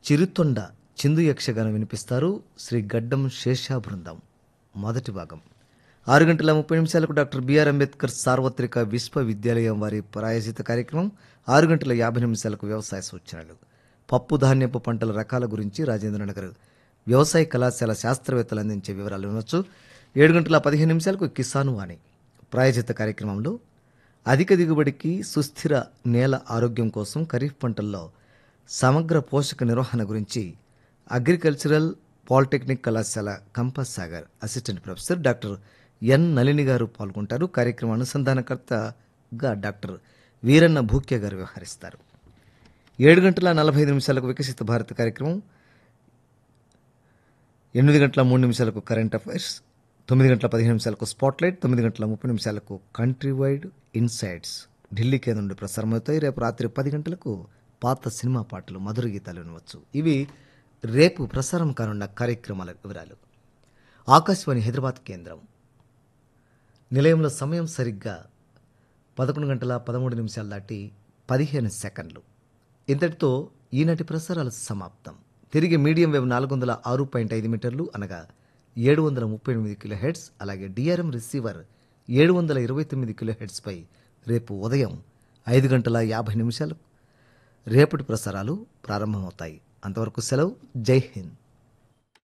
చిరుతొండ చిందు యక్షగానం వినిపిస్తారు శ్రీ గడ్డం శేషా బృందం మొదటి భాగం ఆరు గంటల ముప్పై నిమిషాలకు డాక్టర్ బిఆర్ అంబేద్కర్ సార్వత్రిక విశ్వవిద్యాలయం వారి ప్రాయోజిత కార్యక్రమం ఆరు గంటల యాభై నిమిషాలకు వ్యవసాయ సూచనలు పప్పు ధాన్యపు పంటల రకాల గురించి రాజేంద్రనగర్ వ్యవసాయ కళాశాల శాస్త్రవేత్తలు అందించే వివరాలు వినొచ్చు ఏడు గంటల పదిహేను నిమిషాలకు కిసాను వాణి ప్రాయోజిత కార్యక్రమంలో అధిక దిగుబడికి సుస్థిర నేల ఆరోగ్యం కోసం ఖరీఫ్ పంటల్లో సమగ్ర పోషక నిర్వహణ గురించి అగ్రికల్చరల్ పాలిటెక్నిక్ కళాశాల campus Sagar assistant professor doctor N Nalini garu పాల్గొంటారు కార్యక్రమ అనుసంధానకర్తగా డాక్టర్ వీరన్న భూక్య గారు వ్యవహరిస్తారు ఏడు గంటల నలభై ఐదు నిమిషాలకు వికసిత భారత్ కార్యక్రమం ఎనిమిది గంటల మూడు నిమిషాలకు కరెంట్ అఫైర్స్ తొమ్మిది గంటల పదిహేను నిమిషాలకు స్పాట్లైట్ తొమ్మిది గంటల ముప్పై నిమిషాలకు కంట్రీ వైడ్ ఇన్సైట్స్ ఢిల్లీ కేంద్రం నుండి ప్రసారమవుతాయి రేపు రాత్రి పది గంటలకు పాత సినిమా పాటలు మధుర గీతాలు వినవచ్చు ఇవి రేపు ప్రసారం కానున్న కార్యక్రమాల వివరాలు ఆకాశవాణి హైదరాబాద్ కేంద్రం నిలయంలో సమయం సరిగ్గా పదకొండు గంటల పదమూడు నిమిషాలు దాటి పదిహేను సెకండ్లు ఇంతటితో ఈనాటి ప్రసారాలు సమాప్తం తిరిగి మీడియం వేవ్ నాలుగు వందల ఆరు పాయింట్ ఐదు మీటర్లు అనగా ఏడు వందల ముప్పై ఎనిమిది కిలో హెడ్స్ అలాగే డిఆర్ఎం రిసీవర్ ఏడు వందల ఇరవై తొమ్మిది కిలో హెడ్స్పై రేపు ఉదయం ఐదు గంటల యాభై నిమిషాలు రేపటి ప్రసారాలు ప్రారంభమవుతాయి అంతవరకు సెలవు జై హింద్